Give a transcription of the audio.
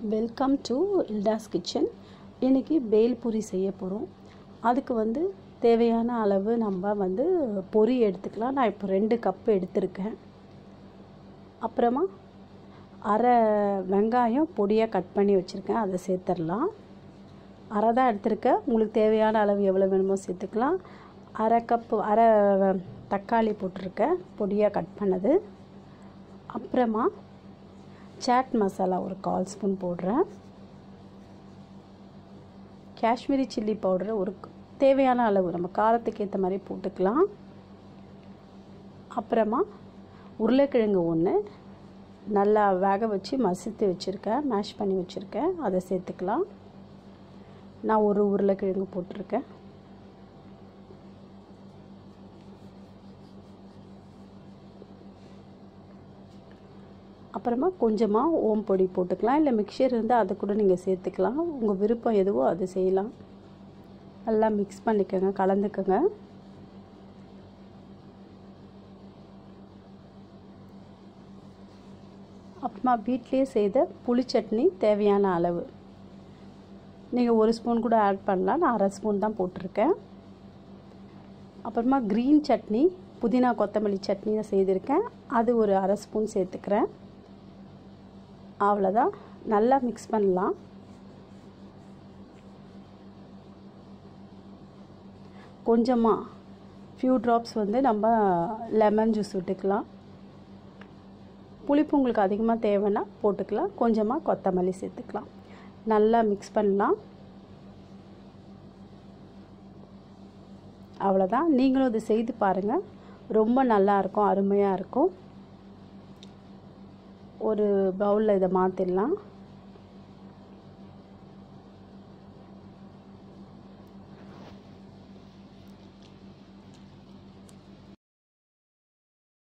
welcome to இல்டாஸ் kitchen இன்றைக்கி பேல்பூரி செய்ய போகிறோம் அதுக்கு வந்து தேவையான அளவு நம்ம வந்து பொரி எடுத்துக்கலாம் நான் இப்போ ரெண்டு கப்பு எடுத்திருக்கேன் அப்புறமா அரை வெங்காயம் பொடியாக கட் பண்ணி வச்சுருக்கேன் அதை சேர்த்துடலாம் அரை தான் எடுத்திருக்கேன் உங்களுக்கு தேவையான அளவு எவ்வளோ வேணுமோ சேர்த்துக்கலாம் அரை கப்பு அரை தக்காளி போட்டிருக்கேன் பொடியாக கட் பண்ணது அப்புறமா சாட் மசாலா ஒரு கால் ஸ்பூன் போடுறேன் காஷ்மீரி சில்லி பவுடர் ஒரு தேவையான அளவு நம்ம காரத்துக்கு ஏற்ற மாதிரி போட்டுக்கலாம் அப்புறமா உருளைக்கிழங்கு ஒன்று நல்லா வேக வச்சு மசித்து வச்சுருக்கேன் மேஷ் பண்ணி வச்சுருக்கேன் அதை சேர்த்துக்கலாம் நான் ஒரு உருளைக்கிழங்கு போட்டிருக்கேன் அப்புறமா கொஞ்சமாக ஓம் பொடி போட்டுக்கலாம் இல்லை மிக்சர் இருந்தால் அதை கூட நீங்கள் சேர்த்துக்கலாம் உங்கள் விருப்பம் எதுவோ அது செய்யலாம் நல்லா மிக்ஸ் பண்ணிக்கோங்க கலந்துக்கோங்க அப்புறமா வீட்லேயே செய்த புளி சட்னி தேவையான அளவு நீங்கள் ஒரு ஸ்பூன் கூட ஆட் பண்ணலாம் நான் அரை ஸ்பூன் தான் போட்டிருக்கேன் அப்புறமா க்ரீன் சட்னி புதினா கொத்தமல்லி சட்னி தான் செய்திருக்கேன் அது ஒரு அரை ஸ்பூன் சேர்த்துக்கிறேன் அவ்வளோதான் நல்லா மிக்ஸ் பண்ணலாம் கொஞ்சமாக ஃபியூ ட்ராப்ஸ் வந்து நம்ம லெமன் ஜூஸ் விட்டுக்கலாம் புளிப்பு உங்களுக்கு அதிகமாக தேவைன்னா போட்டுக்கலாம் கொஞ்சமாக கொத்தமல்லி சேர்த்துக்கலாம் நல்லா மிக்ஸ் பண்ணலாம் அவ்வளோதான் நீங்களும் இது செய்து பாருங்கள் ரொம்ப நல்லாயிருக்கும் அருமையாக இருக்கும் ஒரு பவுலில் இதை மாற்றிடலாம்